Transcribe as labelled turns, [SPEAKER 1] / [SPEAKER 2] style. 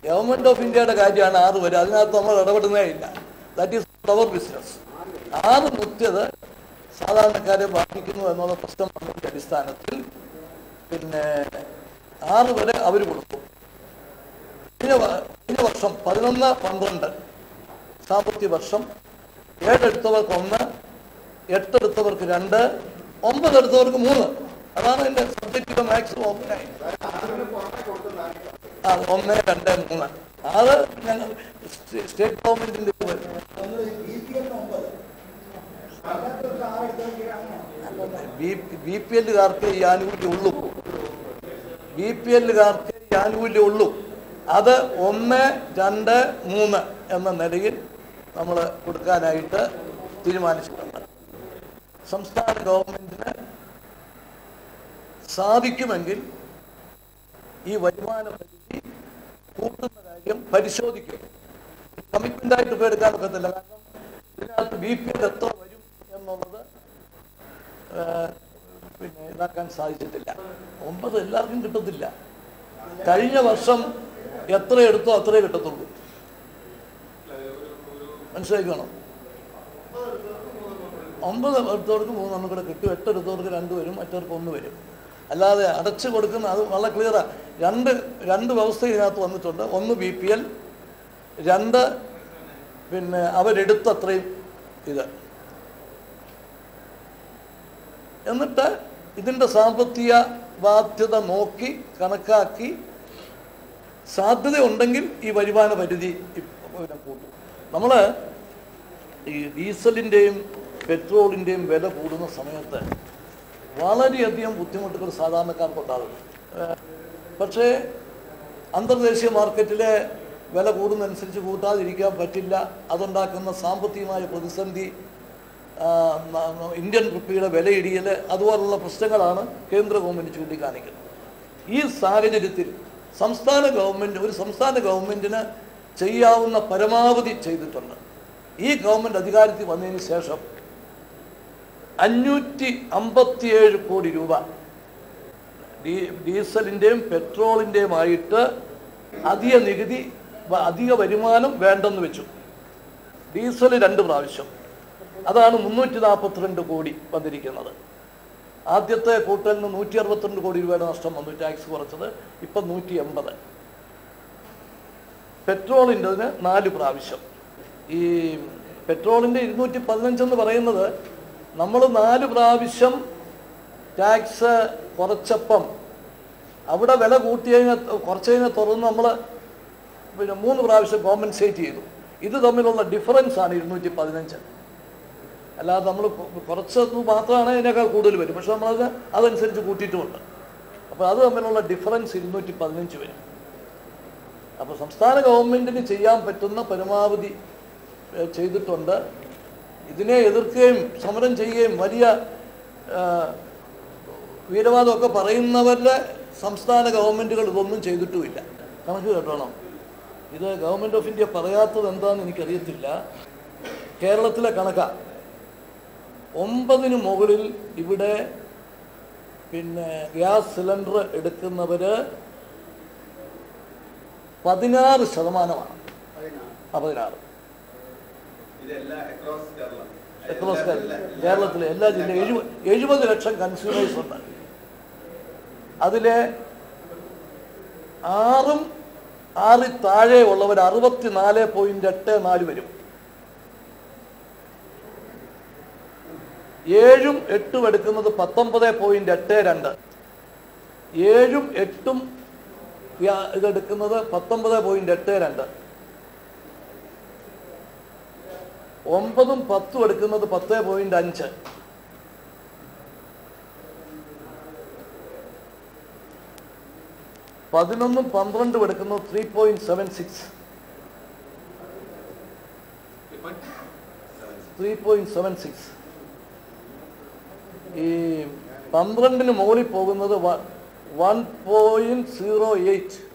[SPEAKER 1] Government of ഇന്ത്യയുടെ കാര്യമാണ് ആറ് വരെ അതിനകത്ത് നമ്മൾ ഇടപെടുന്നേ ഇല്ല ദാറ്റ് ഈസ് അവർ ബിസിനസ് ആറ് മുറ്റിയത് സാധാരണക്കാരെ ബാധിക്കുന്നു എന്നുള്ള പ്രശ്നം വന്നതിന്റെ അടിസ്ഥാനത്തിൽ പിന്നെ ആറ് വരെ അവർ കൊടുക്കും കഴിഞ്ഞ വ- കഴിഞ്ഞ വർഷം പതിനൊന്ന് പന്ത്രണ്ട് സാമ്പത്തിക വർഷം ഏഴെടുത്തവർക്ക് ഒന്ന് എട്ടെടുത്തവർക്ക് രണ്ട് ഒമ്പത് എടുത്തവർക്ക് മൂന്ന് അതാണ് എൻ്റെ സബ്ജക്റ്റിലെ മാക്സിമം ഒന്നായി ആ ഒന്ന് രണ്ട് മൂന്ന് അത് ഞങ്ങൾ സ്റ്റേ- സ്റ്റേറ്റ് ഗവൺമെന്റിന്റെ ഇത് വരും. ബി പി എല്ലുകാർക്ക് ഈ ആനുകൂല്യം ഉള്ളൂ ബി പി എല്ലുകാർക്ക് ഈ ആനുകൂല്യം ഉള്ളൂ അത് ഒന്ന് രണ്ട് മൂന്ന് എന്ന നിലയിൽ നമ്മൾ കൊടുക്കാനായിട്ട് തീരുമാനിച്ചിട്ടുണ്ട് സംസ്ഥാന ഗവൺമെന്റിന് സാധിക്കുമെങ്കിൽ ഈ വരുമാന പരിധി കൂട്ടുന്ന കാര്യം പരിശോധിക്കും കമ്മിറ്റ്മെന്റ് ആയിട്ട് ഇപ്പോൾ എടുക്കാൻ ഒക്കത്തില്ല കാരണം ഇതിനകത്ത് ബി പി എൽ എത്ര വരും എന്നുള്ളത് ആ, പിന്നെ ഇതാക്കാൻ സാധിച്ചിട്ടില്ല ഒമ്പത് എല്ലാവർക്കും കിട്ടത്തില്ല കഴിഞ്ഞ വർഷം എത്ര എടുത്തോ അത്രേ കിട്ടത്തുള്ളൂ മനസ്സിലാക്കണം ഒമ്പത് എടുത്തവർക്ക് മൂന്നെണ്ണം കൂടെ കിട്ടും എട്ട് എടുത്തവർക്ക് രണ്ട് വരും മറ്റവർക്ക് ഒന്ന് വരും അല്ലാതെ അടച്ചു കൊടുക്കുന്ന അത് വളരെ ക്ലിയറാണ് രണ്ട് രണ്ട് വ്യവസ്ഥ ഇതിനകത്ത് വന്നിട്ടുണ്ട് ഒന്ന് ബി പി എൽ രണ്ട് പിന്നെ അവരെടുത്ത അത്രയും ഇത് എന്നിട്ട് ഇതിൻ്റെ സാമ്പത്തിക ബാധ്യത നോക്കി കണക്കാക്കി സാധ്യത ഉണ്ടെങ്കിൽ ഈ വരുമാന പരിധി ഇപ്പ- പിന്നെ കൂട്ടും നമ്മൾ ഈ ഡീസലിൻ്റെയും പെട്രോളിൻ്റെയും വില കൂടുന്ന സമയത്ത് വളരെയധികം ബുദ്ധിമുട്ടുകൾ സാധാരണക്കാർക്കുണ്ടാകും ഏഹ് പക്ഷേ അന്തർദേശീയ മാർക്കറ്റിലെ വില കൂടുന്നതനുസരിച്ച് കൂട്ടാതിരിക്കാൻ പറ്റില്ല അതുണ്ടാക്കുന്ന സാമ്പത്തികമായ പ്രതിസന്ധി ആ, ന- ന- ഇന്ത്യൻ റുപ്പിയുടെ വിലയിടിയൽ അതുപോലുള്ള പ്രശ്നങ്ങളാണ് കേന്ദ്ര ഗവൺമെൻറ് ചൂണ്ടിക്കാണിക്കുന്നത് ഈ സാഹചര്യത്തിൽ സംസ്ഥാന ഗവൺമെൻറ് ഒരു സംസ്ഥാന ഗവൺമെൻറ്റിന് ചെയ്യാവുന്ന പരമാവധി ചെയ്തിട്ടുണ്ട് ഈ ഗവൺമെൻറ് അധികാരത്തിൽ വന്നതിന് ശേഷം അഞ്ഞൂറ്റി അമ്പത്തിയേഴ് കോടി രൂപ ഡീ- ഡീസലിൻ്റെയും പെട്രോളിൻ്റെയുമായിട്ട് അധിക നികുതി വ- അധിക വരുമാനം വേണ്ടെന്ന് വെച്ചു ഡീസൽ രണ്ട് പ്രാവശ്യം അതാണ് മുന്നൂറ്റി നാൽപ്പത്തിരണ്ട് കോടി വന്നിരിക്കുന്നത് ആദ്യത്തെ കൂട്ടലിന് നൂറ്റി അറുപത്തിരണ്ട് കോടി രൂപയുടെ നഷ്ടം വന്നു ടാക്സ് കുറച്ചത് ഇപ്പം നൂറ്റി എൺപത് പെട്രോളിൻ്റെതിന് നാല് പ്രാവശ്യം ഈ പെട്രോളിൻ്റെ ഇരുന്നൂറ്റി പതിനഞ്ചെന്ന് പറയുന്നത് നമ്മൾ നാല് പ്രാവശ്യം ടാക്സ് കുറച്ചപ്പം അവിടെ വില കൂട്ടിയതിനെ കുറച്ചതിനെ തുടർന്ന് നമ്മൾ പിന്നെ മൂന്ന് പ്രാവശ്യം കോമ്പൻസേറ്റ് ചെയ്തു ഇത് തമ്മിലുള്ള ഡിഫറൻസ് ആണ് ഇരുന്നൂറ്റി പതിനഞ്ച് അല്ലാതെ നമ്മൾ കുറച്ചത് മാത്രമാണ് ഇതിനേക്കാൾ കൂടുതൽ വരും പക്ഷെ നമ്മളത് അതനുസരിച്ച് കൂട്ടിയിട്ടുമുണ്ട് അപ്പോൾ അത് തമ്മിലുള്ള ഡിഫറൻസ് ഇരുന്നൂറ്റി പതിനഞ്ച് വരും അപ്പോൾ സംസ്ഥാന ഗവൺമെൻറ്റിന് ചെയ്യാൻ പറ്റുന്ന പരമാവധി ഏഹ്, ചെയ്തിട്ടുണ്ട് ഇതിനെ എതിർക്കുകയും സമരം ചെയ്യുകയും വലിയ ഏഹ്, വീരവാദമൊക്കെ പറയുന്നവരുടെ സംസ്ഥാന ഗവൺമെൻറ്റുകൾ ഇതൊന്നും ചെയ്തിട്ടുമില്ല കണക്ക് കേട്ടോണം ഇത് ഗവൺമെൻറ് ഓഫ് ഇന്ത്യ പറയാത്തത് എന്താണെന്ന് എനിക്കറിയത്തില്ല കേരളത്തിലെ കണക്കാണ് ഒമ്പതിന് മുകളിൽ ഇവിടെ പിന്നെ ഗ്യാസ് സിലിണ്ടർ എടുക്കുന്നവർ പതിനാറ് ശതമാനമാണ് ആ പതിനാറ് അക്രോസ് കേരളത്തിലെ എല്ലാ ജില്ല എഴുപത് എഴുപത് ലക്ഷം കൺസ്യൂമേഴ്സ് ഉണ്ട് അതിലെ ആറും ആറിൽ താഴെ ഉള്ളവർ അറുപത്തിനാല് പോയിന്റ് എട്ട് നാല് വരും ഏഴും എട്ടും എടുക്കുന്നത് പത്തൊമ്പത് പോയിന്റ് എട്ട് രണ്ട് ഏഴും എട്ടും വ്യാ- ഇതെടുക്കുന്നത് പത്തൊമ്പത് പോയിന്റ് എട്ട് രണ്ട് ഒമ്പതും പത്തും എടുക്കുന്നത് പത്ത് പോയിന്റ് അഞ്ച് പതിനൊന്നും പന്ത്രണ്ടും എടുക്കുന്നത് three point seven six three point seven six ഈ പന്ത്രണ്ടിന് മുകളിൽ പോകുന്നത് വൺ പോയിന്റ് സീറോ എയ്റ്റ്